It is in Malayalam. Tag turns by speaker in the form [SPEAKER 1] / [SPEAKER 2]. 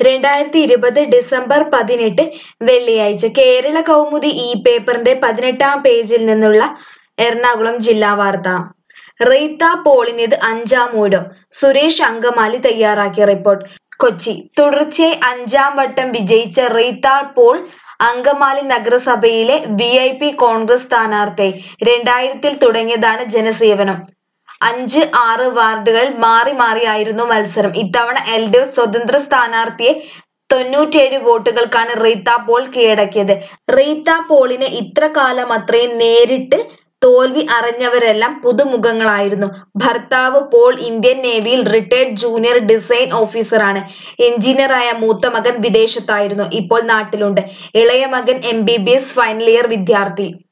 [SPEAKER 1] രണ്ടായിരത്തി ഇരുപത് ഡിസംബർ പതിനെട്ട് വെള്ളിയാഴ്ച കേരള കൗമുദി ഈ പേപ്പറിന്റെ പതിനെട്ടാം പേജിൽ നിന്നുള്ള എറണാകുളം ജില്ലാ വാർത്ത റീത്ത പോളിനിത് അഞ്ചാം ഊഴം സുരേഷ് അങ്കമാലി തയ്യാറാക്കിയ റിപ്പോർട്ട് കൊച്ചി തുടർച്ചയായി അഞ്ചാം വട്ടം വിജയിച്ച റീത്ത പോൾ അങ്കമാലി നഗരസഭയിലെ വി ഐ പി കോൺഗ്രസ് സ്ഥാനാർത്ഥി രണ്ടായിരത്തിൽ തുടങ്ങിയതാണ് ജനസേവനം അഞ്ച് ആറ് വാർഡുകൾ മാറി മാറിയായിരുന്നു മത്സരം ഇത്തവണ എൽ ഡി എഫ് സ്വതന്ത്ര സ്ഥാനാർത്ഥിയെ തൊണ്ണൂറ്റേഴ് വോട്ടുകൾക്കാണ് റീത്ത പോൾ കീഴടക്കിയത് റീത്ത പോളിനെ ഇത്ര കാലം അത്രയും നേരിട്ട് തോൽവി അറിഞ്ഞവരെല്ലാം പുതുമുഖങ്ങളായിരുന്നു ഭർത്താവ് പോൾ ഇന്ത്യൻ നേവിയിൽ റിട്ടയർഡ് ജൂനിയർ ഡിസൈൻ ഓഫീസറാണ് എഞ്ചിനീയറായ മൂത്ത മകൻ വിദേശത്തായിരുന്നു ഇപ്പോൾ നാട്ടിലുണ്ട് ഇളയ മകൻ M B B S final year വിദ്യാർത്ഥി